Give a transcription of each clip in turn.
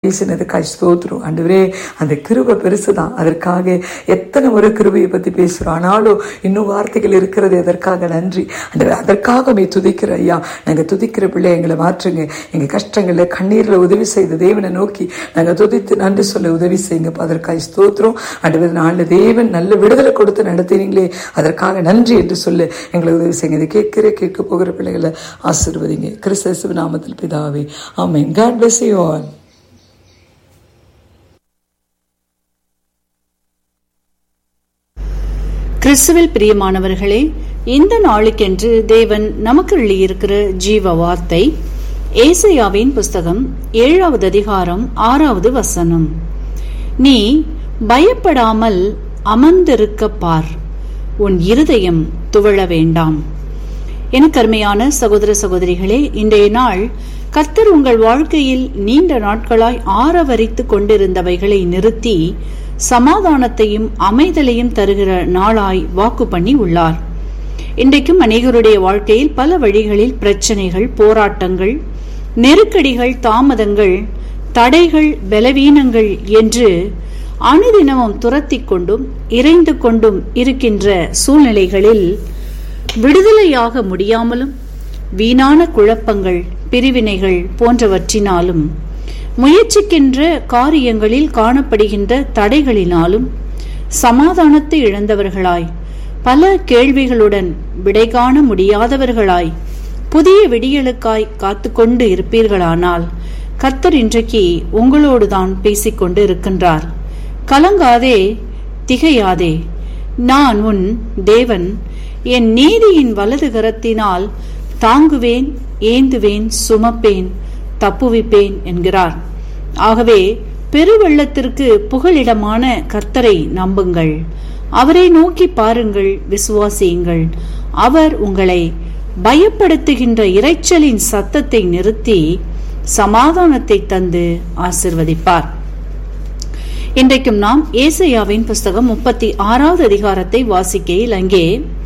பேசினதுக்காய் ஸ்தோத்திரம் ஆண்டவரே அந்த கிருபை பெருசுதான் அதற்காக எத்தனை ஒரு கிருபையை பத்தி பேசுறோம் ஆனாலும் இன்னும் வார்த்தைகள் இருக்கிறது எதற்காக நன்றி ஆண்டவரே அதற்காக மே துதிக்கிற ஐயா நாங்க துதிக்கிற பிள்ளை எங்களை மாற்றுங்க எங்க கஷ்டங்கள்ல கண்ணீர்ல உதவி செய்த தேவனை நோக்கி நாங்க துதித்து நன்றி சொல்ல உதவி செய்யுங்கப்பா அதற்காக ஸ்தோத்திரம் ஆண்டவர் நாலு தேவன் நல்ல விடுதலை கொடுத்து நடத்தினீங்களே அதற்காக நன்றி என்று சொல்லு எங்களை உதவி செய்யுங்க இதை கேட்கிற கேட்க போகிற பிள்ளைகளை ஆசீர்வதிங்க கிறிஸ்தவ நாமத்தில் பிதாவே amen God bless you all கிறிஸ்துவில் பிரியமானவர்களே இந்த நாளுக்கென்று தேவன் நமக்கு எழுதியிருக்கிற ஜீவ வார்த்தை ஏசையாவின் புஸ்தகம் ஏழாவது அதிகாரம் ஆறாவது வசனம் நீ பயப்படாமல் அமர்ந்திருக்க பார் உன் இருதயம் துவள வேண்டாம் எனக்கு அருமையான சகோதர சகோதரிகளே இன்றைய நாள் கர்த்தர் உங்கள் வாழ்க்கையில் நீண்ட நாட்களாய் ஆரவரித்துக் கொண்டிருந்தவைகளை நிறுத்தி சமாதானத்தையும் அமைதலையும் தருகிற நாளாய் வாக்கு பண்ணி உள்ளார் இன்றைக்கும் அநேகருடைய வாழ்க்கையில் பல வழிகளில் பிரச்சனைகள் போராட்டங்கள் நெருக்கடிகள் தாமதங்கள் தடைகள் பலவீனங்கள் என்று அனுதினமும் துரத்திக் கொண்டும் இறைந்து கொண்டும் இருக்கின்ற சூழ்நிலைகளில் விடுதலையாக முடியாமலும் வீணான குழப்பங்கள் பிரிவினைகள் போன்றவற்றினாலும் முயற்சிக்கின்ற காரியங்களில் காணப்படுகின்ற தடைகளினாலும் சமாதானத்தை இழந்தவர்களாய் பல கேள்விகளுடன் விடை காண முடியாதவர்களாய் புதிய விடியலுக்காய் காத்துக்கொண்டு இருப்பீர்களானால் கர்த்தர் இன்றைக்கு உங்களோடுதான் பேசிக்கொண்டு இருக்கின்றார் கலங்காதே திகையாதே நான் உன் தேவன் என் நீதியின் வலது கரத்தினால் தாங்குவேன் ஏந்துவேன் சுமப்பேன் தப்புவிப்பேன் என்கிறார் ஆகவே பெருவெள்ளத்திற்கு புகலிடமான கர்த்தரை நம்புங்கள் அவரை நோக்கி பாருங்கள் விசுவாசியுங்கள் அவர் உங்களை பயப்படுத்துகின்ற இரைச்சலின் சத்தத்தை நிறுத்தி சமாதானத்தை தந்து ஆசிர்வதிப்பார் இன்றைக்கும் நாம் ஏசையாவின் புஸ்தகம் முப்பத்தி ஆறாவது அதிகாரத்தை வாசிக்கையில் அங்கே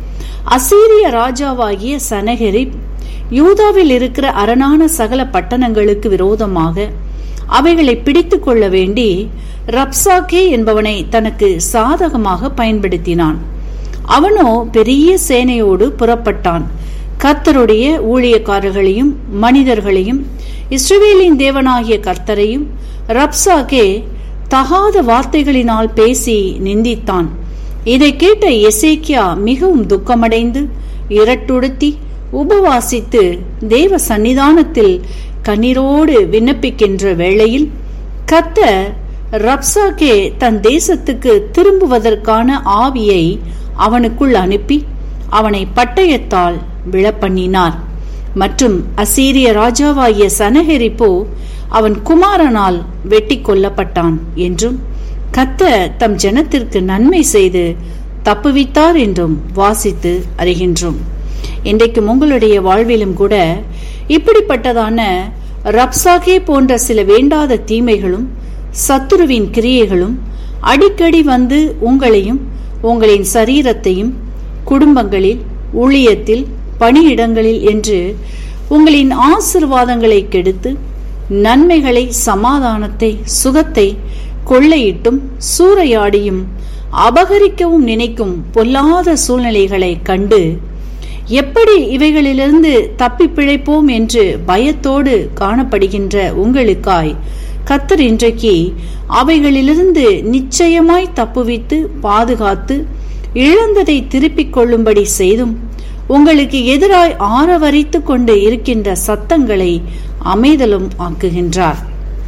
அசீரிய ராஜாவாகிய சனகரிப் யூதாவில் இருக்கிற அரணான சகல பட்டணங்களுக்கு விரோதமாக அவைகளை பிடித்து கொள்ள வேண்டி ரப்சாக்கே என்பவனை தனக்கு சாதகமாக பயன்படுத்தினான் அவனோ பெரிய சேனையோடு புறப்பட்டான் கர்த்தருடைய ஊழியக்காரர்களையும் மனிதர்களையும் இஸ்ரவேலின் தேவனாகிய கர்த்தரையும் ரப்சாக்கே தகாத வார்த்தைகளினால் பேசி நிந்தித்தான் இதை கேட்ட எசேக்கியா மிகவும் துக்கமடைந்து இரட்டுடுத்தி உபவாசித்து தேவ சன்னிதானத்தில் கண்ணீரோடு விண்ணப்பிக்கின்ற வேளையில் கர்த்தர் ரப்சாக்கே தன் தேசத்துக்கு திரும்புவதற்கான ஆவியை அவனுக்குள் அனுப்பி அவனை பட்டயத்தால் விழப்பண்ணினார் மற்றும் அசீரிய ராஜாவாகிய சனஹெரிப்போ அவன் குமாரனால் வெட்டி கொல்லப்பட்டான் என்றும் கத்த தம் ஜனத்திற்கு நன்மை செய்து தப்புவித்தார் என்றும் வாசித்து அறிகின்றோம் இன்றைக்கும் உங்களுடைய வாழ்விலும் கூட இப்படிப்பட்டதான ரப்சாகே போன்ற சில வேண்டாத தீமைகளும் சத்துருவின் கிரியைகளும் அடிக்கடி வந்து உங்களையும் உங்களின் சரீரத்தையும் குடும்பங்களில் ஊழியத்தில் பணியிடங்களில் என்று உங்களின் ஆசிர்வாதங்களை கெடுத்து நன்மைகளை சமாதானத்தை சுகத்தை கொள்ளையிட்டும் சூறையாடியும் அபகரிக்கவும் நினைக்கும் பொல்லாத சூழ்நிலைகளை கண்டு எப்படி இவைகளிலிருந்து தப்பி பிழைப்போம் என்று பயத்தோடு காணப்படுகின்ற உங்களுக்காய் கத்தர் இன்றைக்கு அவைகளிலிருந்து நிச்சயமாய் தப்புவித்து பாதுகாத்து இழந்ததை திருப்பிக் கொள்ளும்படி செய்தும் உங்களுக்கு எதிராய் ஆரவரித்து கொண்டு இருக்கின்ற சத்தங்களை அமைதலும் ஆக்குகின்றார்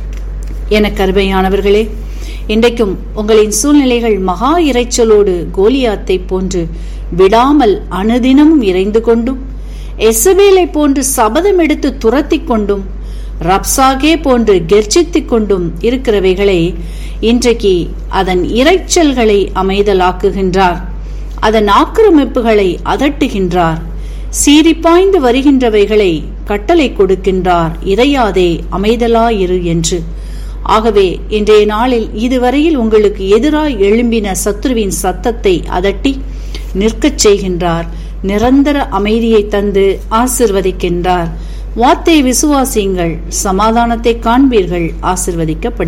என கருமையானவர்களே இன்றைக்கும் உங்களின் சூழ்நிலைகள் மகா இறைச்சலோடு கோலியாத்தை போன்று விடாமல் அனுதினமும் இறைந்து கொண்டும் எசபேலை போன்று சபதம் எடுத்து துரத்தி கொண்டும் ரப்சாகே போன்று கெர்ச்சித்துக் கொண்டும் இருக்கிறவைகளை இன்றைக்கு அதன் இறைச்சல்களை அமைதலாக்குகின்றார் அதன் ஆக்கிரமிப்புகளை அதட்டுகின்றார் சீரிப்பாய்ந்து வருகின்றவைகளை கட்டளை கொடுக்கின்றார் இறையாதே அமைதலாயிரு என்று ஆகவே இன்றைய நாளில் இதுவரையில் உங்களுக்கு எதிராய் எழும்பின சத்ருவின் சத்தத்தை அதட்டி நிற்கச் செய்கின்றார் நிரந்தர அமைதியை தந்து ஆசிர்வதிக்கின்றார் வார்த்தை விசுவாசியுங்கள் சமாதானத்தை காண்பீர்கள் ஆசிர்வதிக்கப்படும்